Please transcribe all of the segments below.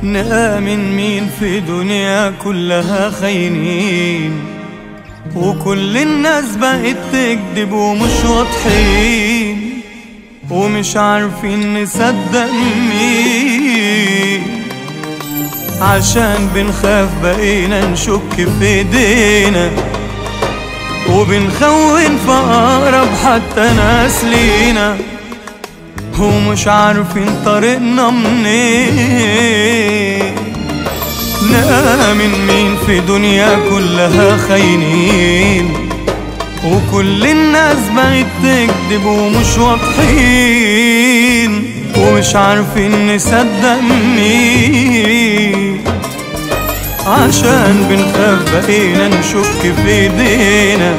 نآمن مين في دنيا كلها خاينين وكل الناس بقت تكذب ومش واضحين ومش عارفين نصدق مين عشان بنخاف بقينا نشك في ايدينا وبنخون في أقرب حتى ناس لينا ومش عارفين طريقنا منين نآمن مين في دنيا كلها خاينين وكل الناس بقت تكذب ومش واضحين ومش عارفين نصدق مين عشان بنخاف بقينا نشك في ايدينا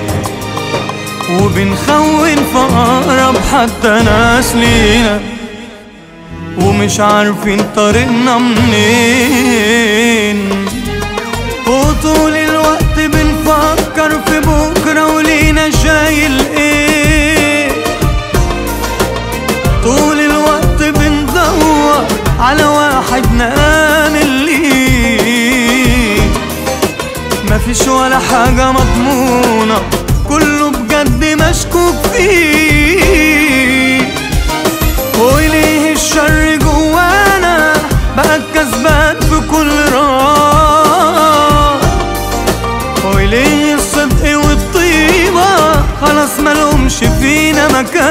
وبنخون في أقرب حتى ناس لينا ومش عارفين طريقنا منين وطول الوقت بنفكر في بكرة ولينا شايل ايه طول الوقت بندور على واحد نآمن ليه مفيش ولا حاجة مضمونة كله بجد مشكوك فيه وليه الشر جوانا بقى كسبان في كل راح وليه الصدق والطيبة خلاص ملهمش فينا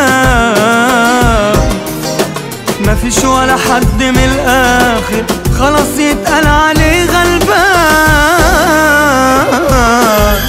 مكان مفيش ولا حد من الآخر خلاص يتقال عليه غلبان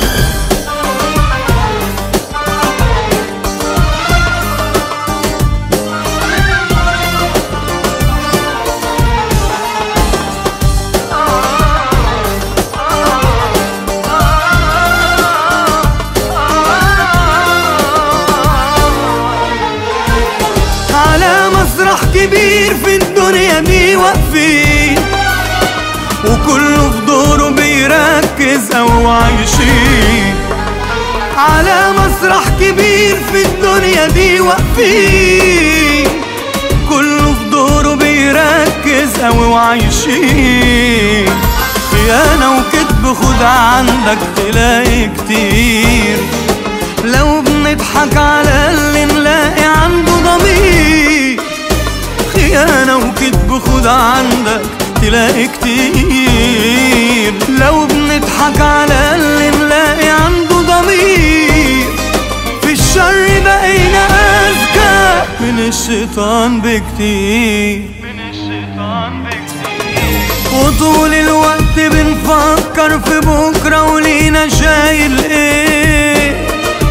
على مسرح كبير في الدنيا دي واقفين وكله في دوره بيركز او عايشين على مسرح كبير في الدنيا دي واقفين كله في دوره بيركز او عايشين خيانة وكذب خد عندك تلاقي كتير لو بنضحك على اللي نلاقي عنده ضمير خيانة وكذب خد عندك تلاقي كتير لو بنضحك على اللي نلاقي عنده ضمير في الشر بقينا أذكى من الشيطان بكتير من الشيطان بكتير وطول الوقت بنفكر في بكرة ولينا شايل ايه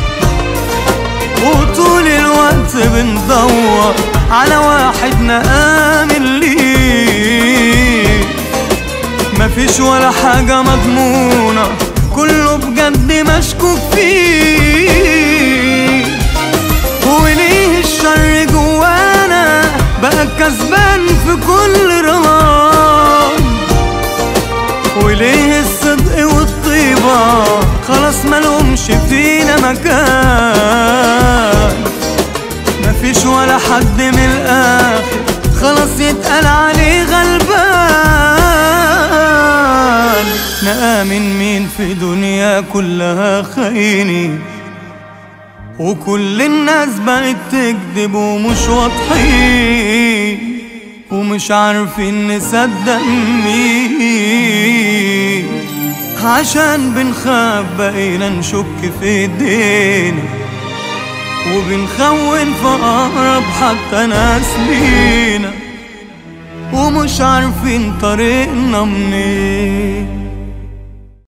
وطول الوقت بندور على واحد نآمن ليه مفيش ولا حاجة مضمونة كله بجد مشكوك فيه وليه الشر جوانا بقى كسبان في كل رمضان وليه الصدق والطيبة خلاص ملهمش فينا مكان مفيش ولا حد من الآخر خلاص يتقال عليه غلبان نآمن مين في دنيا كلها خاينين وكل الناس بقت تكذب ومش واضحين ومش عارفين نصدق مين عشان بنخاف بقينا نشك في ايدينا وبنخون في أقرب حتى ناس لينا ومش عارفين طريقنا منين